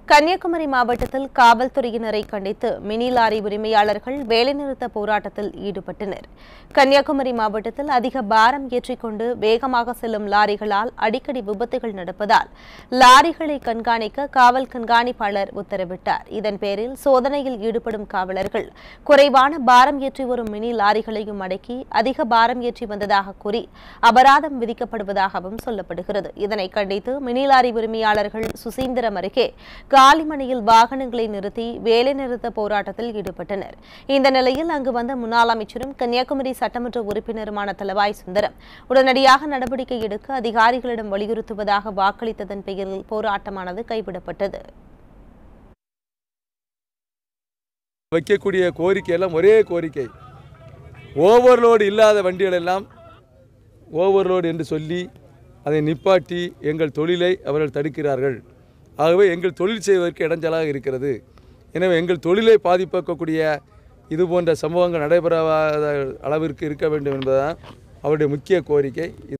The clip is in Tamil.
கன்னியாகுமரி மாவட்டத்தில் காவல்துறையினரை கண்டித்து மினி லாரி உரிமையாளர்கள் வேலைநிறுத்த போராட்டத்தில் ஈடுபட்டனர் கன்னியாகுமரி மாவட்டத்தில் அதிக பாரம் ஏற்றிக்கொண்டு வேகமாக செல்லும் லாரிகளால் அடிக்கடி விபத்துகள் நடப்பதால் லாரிகளை கண்காணிக்க காவல் கண்காணிப்பாளர் உத்தரவிட்டார் இதன் பேரில் சோதனையில் ஈடுபடும் காவலர்கள் குறைவான பாரம் ஏற்றி வரும் மினி லாரிகளையும் அடக்கி அதிக பாரம் ஏற்றி வந்ததாக கூறி அபராதம் விதிக்கப்படுவதாகவும் சொல்லப்படுகிறது இதனை கண்டித்து மினி லாரி உரிமையாளர்கள் சுசீந்திரம் அருகே காலிமணியில் வாகனங்களை நிறுத்தி வேலைநிறுத்த போராட்டத்தில் ஈடுபட்டனர் இந்த நிலையில் அங்கு வந்த முன்னாள் அமைச்சரும் கன்னியாகுமரி சட்டமன்ற உறுப்பினருமான தலவாய் சுந்தரம் உடனடியாக நடவடிக்கை எடுக்க அதிகாரிகளிடம் வலியுறுத்துவதாக வாக்களித்ததன் பெயரில் போராட்டமானது கைவிடப்பட்டது வைக்கக்கூடிய கோரிக்கை எல்லாம் ஒரே கோரிக்கை ஓவர்லோடு இல்லாத வண்டிகள் எல்லாம் ஓவர்லோடு என்று சொல்லி அதை நிப்பாட்டி எங்கள் தொழிலை அவர்கள் தடுக்கிறார்கள் ஆகவே எங்கள் தொழில் செய்வதற்கு இடைஞ்சலாக இருக்கிறது எனவே எங்கள் தொழிலை பாதிப்பாக்கக்கூடிய இது போன்ற சம்பவங்கள் நடைபெறாத அளவிற்கு இருக்க வேண்டும் என்பதுதான் அவருடைய முக்கிய கோரிக்கை